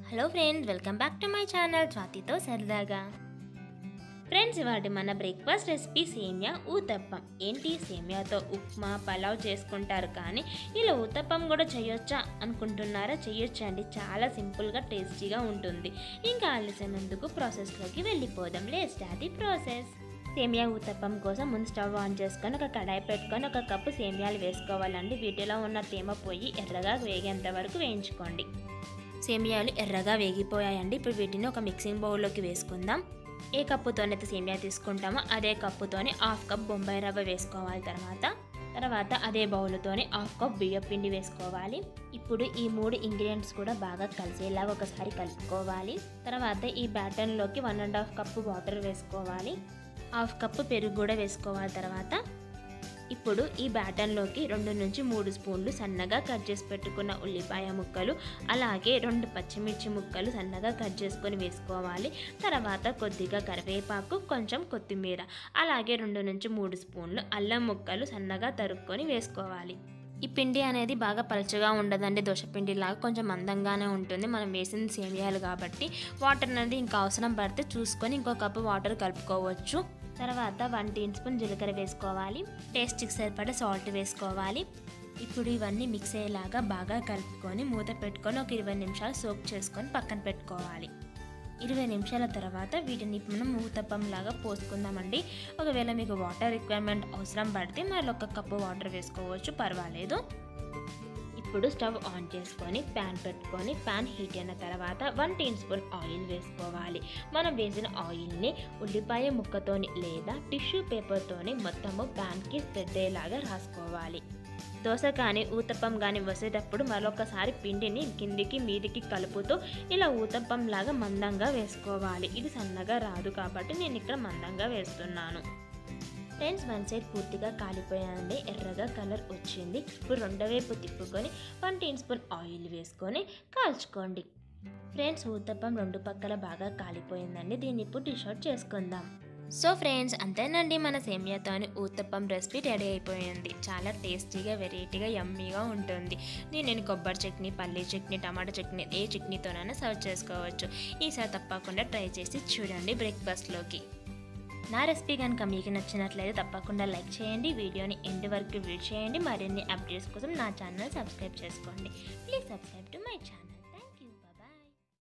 hello friends welcome back to my channel స్వాతితో సరదాగా friends ఇవాటి మన బ్రేక్ఫాస్ట్ రెసిపీ సేమియా ఊతప్పం ఏంటి సేమియాతో ఉప్మా పలావ్ చేసుకుంటారు కానీ ఇలా ఊతప్పం కూడా చేయొచ్చా అనుకుంటున్నారా చేయొచ్చండి చాలా సింపుల్గా టేస్టీగా ఉంటుంది ఇంకా ఆలస్యం ఎందుకు ప్రాసెస్లోకి వెళ్ళిపోదాం లెట్ స్టార్ట్ ది ప్రాసెస్ సేమియా ఊతప్పం కోసం ముందు స్టవ్ ఆన్ చేసుకొని ఒక కడాయి పెట్టుకొని ఒక కప్పు సేమియాలు వేసుకోవాలండి వీటిలో ఉన్న తేమ పోయి ఎర్రగా వేగేంత వరకు వేయించుకోండి సేమియాలు ఎర్రగా వేగిపోయాయండి ఇప్పుడు వీటిని ఒక మిక్సింగ్ బౌల్లోకి వేసుకుందాం ఏ కప్పుతోనైతే సేమియా తీసుకుంటామో అదే కప్పుతోని హాఫ్ కప్ బొంబాయి రవ్వ వేసుకోవాలి తర్వాత తర్వాత అదే బౌల్తోని హాఫ్ కప్ బియ్యం పిండి వేసుకోవాలి ఇప్పుడు ఈ మూడు ఇంగ్రీడియంట్స్ కూడా బాగా కలిసేలాగా ఒకసారి కలుపుకోవాలి తర్వాత ఈ బ్యాటర్లోకి one and half cup water వేసుకోవాలి హాఫ్ కప్పు పెరుగు కూడా వేసుకోవాలి తర్వాత ఇప్పుడు ఈ బ్యాటర్లోకి రెండు నుంచి మూడు స్పూన్లు సన్నగా కట్ చేసి పెట్టుకున్న ఉల్లిపాయ ముక్కలు అలాగే రెండు పచ్చిమిర్చి ముక్కలు సన్నగా కట్ చేసుకొని వేసుకోవాలి తర్వాత కొద్దిగా కరివేపాకు కొంచెం కొత్తిమీర అలాగే రెండు నుంచి మూడు స్పూన్లు అల్లం ముక్కలు సన్నగా తరుక్కొని వేసుకోవాలి ఈ పిండి అనేది బాగా పలుచగా ఉండదండి దోశపిండి లాగా కొంచెం మందంగానే ఉంటుంది మనం వేసిన సేమియాలు కాబట్టి వాటర్ అనేది ఇంకా అవసరం పడితే చూసుకొని ఇంకో కప్పు వాటర్ కలుపుకోవచ్చు తర్వాత వన్ టీ స్పూన్ జీలకర్ర వేసుకోవాలి టేస్ట్కి సరిపడా సాల్ట్ వేసుకోవాలి ఇప్పుడు ఇవన్నీ మిక్స్ అయ్యేలాగా బాగా కలుపుకొని మూత పెట్టుకొని ఒక ఇరవై నిమిషాలు సోక్ చేసుకొని పక్కన పెట్టుకోవాలి ఇరవై నిమిషాల తర్వాత వీటిని మనం ఊతప్పం లాగా పోసుకుందామండి ఒకవేళ మీకు వాటర్ రిక్వైర్మెంట్ అవసరం పడితే మళ్ళీ ఒక కప్పు వాటర్ వేసుకోవచ్చు పర్వాలేదు ఇప్పుడు స్టవ్ ఆన్ చేసుకొని ప్యాన్ పెట్టుకొని ప్యాన్ హీట్ అయిన తర్వాత వన్ టీ స్పూన్ ఆయిల్ వేసుకోవాలి మనం వేసిన ఆయిల్ని ఉల్లిపాయ ముక్కతోని లేదా టిష్యూ పేపర్తోని మొత్తము ప్యాన్కి స్ప్రెడ్ అయ్యేలాగా రాసుకోవాలి దోశ కానీ ఊతప్పం కానీ వసేటప్పుడు మరొకసారి పిండిని కిందికి మీదికి కలుపుతూ ఇలా ఊతప్పం లాగా మందంగా వేసుకోవాలి ఇది సన్నగా రాదు కాబట్టి నేను ఇక్కడ మందంగా వేస్తున్నాను ఫ్రెండ్స్ వన్ సైడ్ పూర్తిగా కాలిపోయానండి ఎర్రగా కలర్ వచ్చింది ఇప్పుడు రెండో వైపు తిప్పుకొని వన్ టీ స్పూన్ ఆయిల్ వేసుకొని కాల్చుకోండి ఫ్రెండ్స్ ఊతప్పం రెండు పక్కల బాగా కాలిపోయిందండి దీన్ని ఇప్పుడు డిష్ అవుట్ చేసుకుందాం సో ఫ్రెండ్స్ అంతేనండి మన సేమియాతోని ఊతప్పం రెసిపీ రెడీ అయిపోయింది చాలా టేస్టీగా వెరైటీగా యమ్మీగా ఉంటుంది దీన్ని నేను కొబ్బరి చట్నీ పల్లీ చట్నీ టమాటా చట్నీ ఏ చట్నీతోనైనా సర్వ్ చేసుకోవచ్చు ఈసారి తప్పకుండా ట్రై చేసి చూడండి బ్రేక్ఫాస్ట్లోకి నా రెసిపీ కనుక మీకు నచ్చినట్లయితే తప్పకుండా లైక్ చేయండి వీడియోని ఎండ్ వరకు వ్యూ చేయండి మరిన్ని అప్డేట్స్ కోసం నా ఛానల్ సబ్స్క్రైబ్ చేసుకోండి please subscribe to my channel